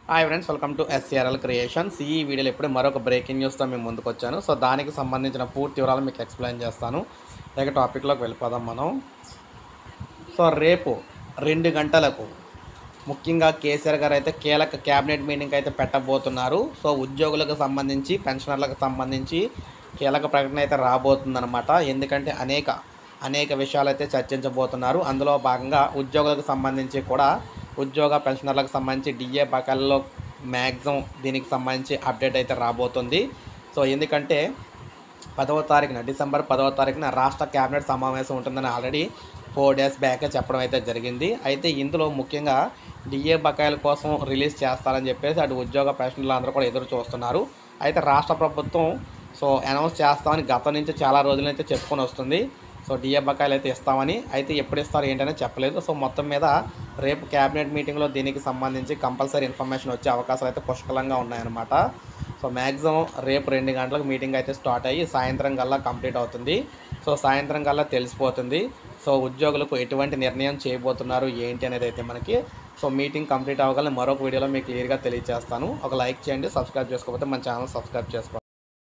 hi friends welcome to SCRL creations ఈ వీడియోలో ఇప్పుడే మరొక బ్రేకింగ్ న్యూస్తో మేము ముందుకు వచ్చాను సో దానికి సంబంధించిన పూర్తి వివరాలు మీకు ఎక్స్ప్లెయిన్ చేస్తాను ఇక టాపిక్లోకి వెళ్ళిపోదాం మనం సో రేపు రెండు గంటలకు ముఖ్యంగా కేసీఆర్ గారు అయితే కీలక క్యాబినెట్ మీటింగ్ అయితే పెట్టబోతున్నారు సో ఉద్యోగులకు సంబంధించి పెన్షనర్లకు సంబంధించి కీలక ప్రకటన అయితే రాబోతుందన్నమాట ఎందుకంటే అనేక అనేక విషయాలు అయితే చర్చించబోతున్నారు అందులో భాగంగా ఉద్యోగులకు సంబంధించి కూడా ఉద్యోగ పెన్షనర్లకు సంబంధించి డిఏ బకాయిల్లో మ్యాక్సిమం దీనికి సంబంధించి అప్డేట్ అయితే రాబోతుంది సో ఎందుకంటే పదవ తారీఖున డిసెంబర్ పదవ తారీఖున రాష్ట్ర కేబినెట్ సమావేశం ఉంటుందని ఆల్రెడీ ఫోర్ డేస్ బ్యాకే చెప్పడం అయితే జరిగింది అయితే ఇందులో ముఖ్యంగా డిఏ బకాయిల కోసం రిలీజ్ చేస్తారని చెప్పేసి అటు ఉద్యోగ పెన్షన్లు అందరూ కూడా ఎదురు చూస్తున్నారు అయితే రాష్ట్ర ప్రభుత్వం సో అనౌన్స్ చేస్తామని గతం నుంచి చాలా రోజుల నుంచి చెప్పుకొని వస్తుంది సో డిఏ బకాయిలు అయితే ఇస్తామని అయితే ఎప్పుడు ఇస్తారు ఏంటనే చెప్పలేదు సో మొత్తం మీద రేపు క్యాబినెట్ మీటింగ్లో దీనికి సంబంధించి కంపల్సరీ ఇన్ఫర్మేషన్ వచ్చే అవకాశాలు అయితే పుష్కలంగా ఉన్నాయన్నమాట సో మ్యాక్సిమం రేపు రెండు గంటలకు మీటింగ్ అయితే స్టార్ట్ అయ్యి సాయంత్రం కల్లా కంప్లీట్ అవుతుంది సో సాయంత్రం కల్లా తెలిసిపోతుంది సో ఉద్యోగులకు ఎటువంటి నిర్ణయం చేయబోతున్నారు ఏంటి అనేది అయితే మనకి సో మీటింగ్ కంప్లీట్ అవ్వగలని మరొక వీడియోలో మీకు క్లియర్గా తెలియజేస్తాను ఒక లైక్ చేయండి సబ్స్క్రైబ్ చేసుకోకపోతే మన ఛానల్ సబ్స్క్రైబ్ చేసుకోండి